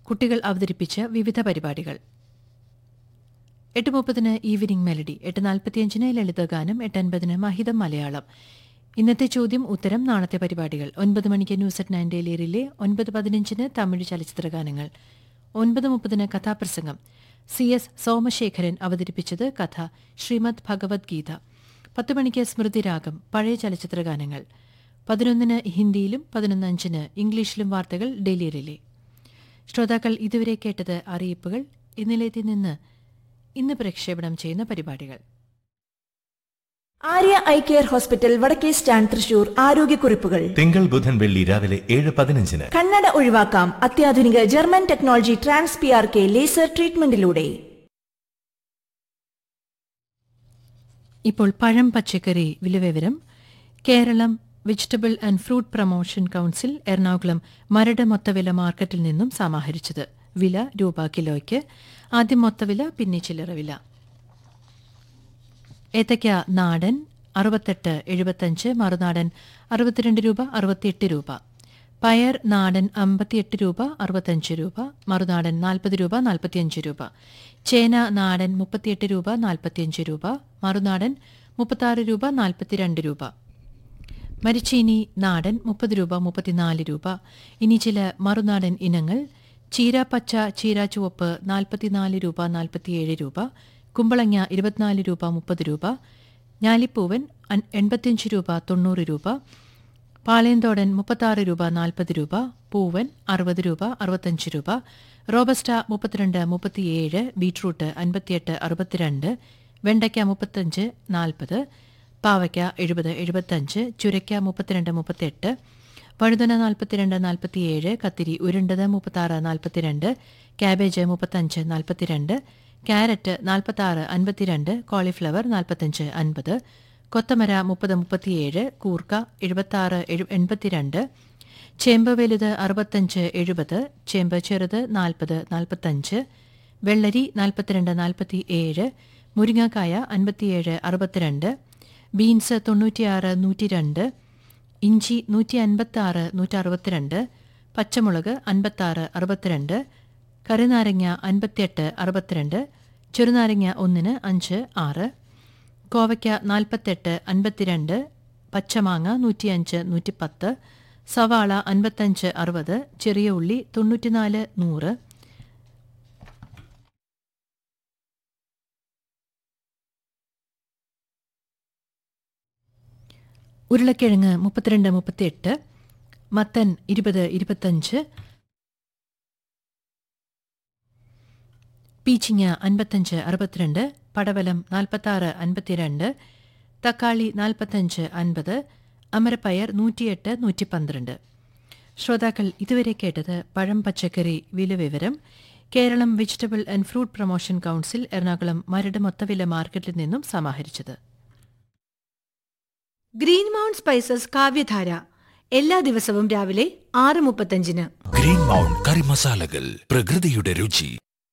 കുട്ടികൾ അവതരിപ്പിച്ച വിവിധ പരിപാടികൾ എട്ട് മുപ്പതിന് ഈവനിംഗ് മെലഡി എട്ട് നാൽപ്പത്തിയഞ്ചിന് ലളിതഗാനം എട്ട് അൻപതിന് മഹിതം മലയാളം ഇന്നത്തെ ചോദ്യം ഉത്തരം നാളത്തെ പരിപാടികൾ ഒൻപത് മണിക്ക് news at nine daily relay ഒൻപത് പതിനഞ്ചിന് തമിഴ് ചലച്ചിത്രഗാനങ്ങൾ ഒൻപത് മുപ്പതിന് കഥാപ്രസംഗം സി എസ് സോമശേഖരൻ അവതരിപ്പിച്ചത് കഥ ശ്രീമദ് ഭഗവത്ഗീത പത്ത് മണിക്ക് സ്മൃതിരാഗം പഴയ ചലച്ചിത്രഗാനങ്ങൾ പതിനൊന്നിന് ഹിന്ദിയിലും പതിനൊന്ന് അഞ്ചിന് ഇംഗ്ലീഷിലും വാർത്തകൾ ഡെയിലി റിലേ ശ്രോതാക്കൾ ഇതുവരെ കേട്ടത് അറിയിപ്പുകൾ ഇന്നലത്തിൽ നിന്ന് ഇന്ന് പ്രക്ഷേപണം ചെയ്യുന്ന പരിപാടികൾ ആര്യ ഐ കെയർ ഹോസ്പിറ്റൽ വടക്കേ സ്റ്റാൻഡ് തൃശൂർ ആരോഗ്യക്കുറിപ്പുകൾ തിങ്കൾ ബുധൻ വെള്ളി രാവിലെ ഏഴ് പതിനഞ്ചിന് കണ്ണട ഒഴിവാക്കാം അത്യാധുനിക German technology trans P R K laser ട്രീറ്റ്മെന്റിലൂടെ ഇപ്പോൾ പഴം പച്ചക്കറി വിലവിവരം Keralam vegetable and fruit promotion council Ernakulam Maradu മൊത്തവില മാർക്കറ്റിൽ നിന്നും സമാഹരിച്ചത് വില രൂപ കിലോയ്ക്ക് ആദ്യം മൊത്തവില പിന്നെ ചില്ലറ വില ഏത്തയ്ക്ക നാടൻ അറുപത്തെട്ട് എഴുപത്തഞ്ച് മറുനാടൻ അറുപത്തിരണ്ട് രൂപ അറുപത്തിയെട്ട് രൂപ പയർ നാടൻ അമ്പത്തിയെട്ട് രൂപ അറുപത്തഞ്ച് രൂപ മറുനാടൻ നാൽപ്പത് രൂപ നാൽപ്പത്തിയഞ്ച് രൂപ ചേന നാടൻ മുപ്പത്തിയെട്ട് രൂപ നാൽപ്പത്തിയഞ്ച് രൂപ മറുനാടൻ മുപ്പത്താറ് രൂപ നാൽപ്പത്തിരണ്ട് രൂപ മരിച്ചീനി നാടൻ മുപ്പത് രൂപ മുപ്പത്തിനാല് രൂപ ഇനി ചില മറുനാടൻ ഇനങ്ങൾ ചീര പച്ച ചീര ചുവപ്പ് നാൽപ്പത്തിനാല് രൂപ നാൽപ്പത്തിയേഴ് രൂപ കുമ്പളങ്ങ ഇരുപത്തിനാല് രൂപ മുപ്പത് രൂപ ഞാലിപ്പൂവൻ അൻ- എൺപത്തിയഞ്ച് രൂപ തൊണ്ണൂറ് രൂപ പാളയന്തോടൻ മുപ്പത്താറ് രൂപ നാൽപ്പത് രൂപ പൂവൻ അറുപത് രൂപ അറുപത്തഞ്ച് രൂപ റോബസ്റ്റ മുപ്പത്തിരണ്ട് മുപ്പത്തിയേഴ് ബീട്രൂട്ട് അൻപത്തിയെട്ട് അറുപത്തിരണ്ട് വെണ്ടയ്ക്ക മുപ്പത്തഞ്ച് നാൽപ്പത് പാവയ്ക്ക എഴുപത് എഴുപത്തഞ്ച് ചുരയ്ക്ക മുപ്പത്തിരണ്ട് മുപ്പത്തെട്ട് വഴുതന നാൽപ്പത്തിരണ്ട് നാൽപ്പത്തിയേഴ് കത്തിരി ഉരുണ്ടത് മുപ്പത്താറ് നാൽപ്പത്തിരണ്ട് ക്യാബേജ് മുപ്പത്തഞ്ച് നാൽപ്പത്തിരണ്ട് ക്യാരറ്റ് നാൽപ്പത്താറ് അൻപത്തിരണ്ട് കോളിഫ്ലവർ നാൽപ്പത്തഞ്ച് അൻപത് കൊത്തമര മുപ്പത് മുപ്പത്തിയേഴ് കൂർക്ക എഴുപത്താറ് എഴു- എൺപത്തിരണ്ട് ചേമ്പ് വലുത് അറുപത്തഞ്ച് എഴുപത് ചേമ്പ് ചെറുത് നാൽപ്പത് നാൽപ്പത്തഞ്ച് വെള്ളരി നാൽപ്പത്തിരണ്ട് നാൽപ്പത്തി ഏഴ് മുരിങ്ങക്കായ അൻപത്തിയേഴ് അറുപത്തിരണ്ട് ബീൻസ് തൊണ്ണൂറ്റിയാറ് നൂറ്റിരണ്ട് ഇഞ്ചി നൂറ്റി അൻപത്താറ് നൂറ്ററുപത്തിരണ്ട് പച്ചമുളക് അൻപത്താറ് അറുപത്തിരണ്ട് കറിനാരങ്ങ അൻപത്തിയെട്ട് അറുപത്തിരണ്ട് ചെറുനാരങ്ങ ഒന്നിന് അഞ്ച് ആറ് കോവയ്ക്ക നാൽപ്പത്തെട്ട് അൻപത്തിരണ്ട് പച്ചമാങ്ങ നൂറ്റിയഞ്ച് നൂറ്റിപ്പത്ത് സവാള അൻപത്തഞ്ച് അറുപത് ചെറിയ ഉള്ളി തൊണ്ണൂറ്റിനാല് നൂറ് ഉരുളക്കിഴങ്ങ് മുപ്പത്തിരണ്ട് മുപ്പത്തിയെട്ട് മത്തൻ ഇരുപത് ഇരുപത്തഞ്ച് പീച്ചിങ്ങ അൻപത്തഞ്ച് അറുപത്തിരണ്ട് പടവലം നാൽപ്പത്താറ് അൻപത്തിരണ്ട് തക്കാളി നാൽപ്പത്തഞ്ച് അൻപത് അമരപ്പയർ നൂറ്റിയെട്ട് നൂറ്റി പന്ത്രണ്ട് ശ്രോതാക്കൾ ഇതുവരെ കേട്ടത് പഴം പച്ചക്കറി വില വിവരം Keralam vegetable and fruit promotion council Ernakulam Maradu മൊത്തവില മാർക്കറ്റിൽ നിന്നും സമാഹരിച്ചത് ഗ്രീൻ മൗണ്ട് സ്പൈസസ് കാവ്യധാര എല്ലാ ദിവസവും രാവിലെ ആറ് മുപ്പത്തഞ്ചിന് ഗ്രീൻ മൗണ്ട് കറി മസാലകൾ പ്രകൃതിയുടെ രുചി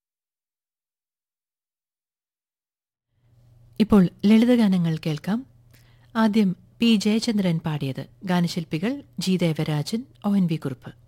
ഇപ്പോൾ ലളിതഗാനങ്ങൾ കേൾക്കാം ആദ്യം പി ജയചന്ദ്രൻ പാടിയത് ഗാനശില്പികൾ G Devarajan O N V Kurup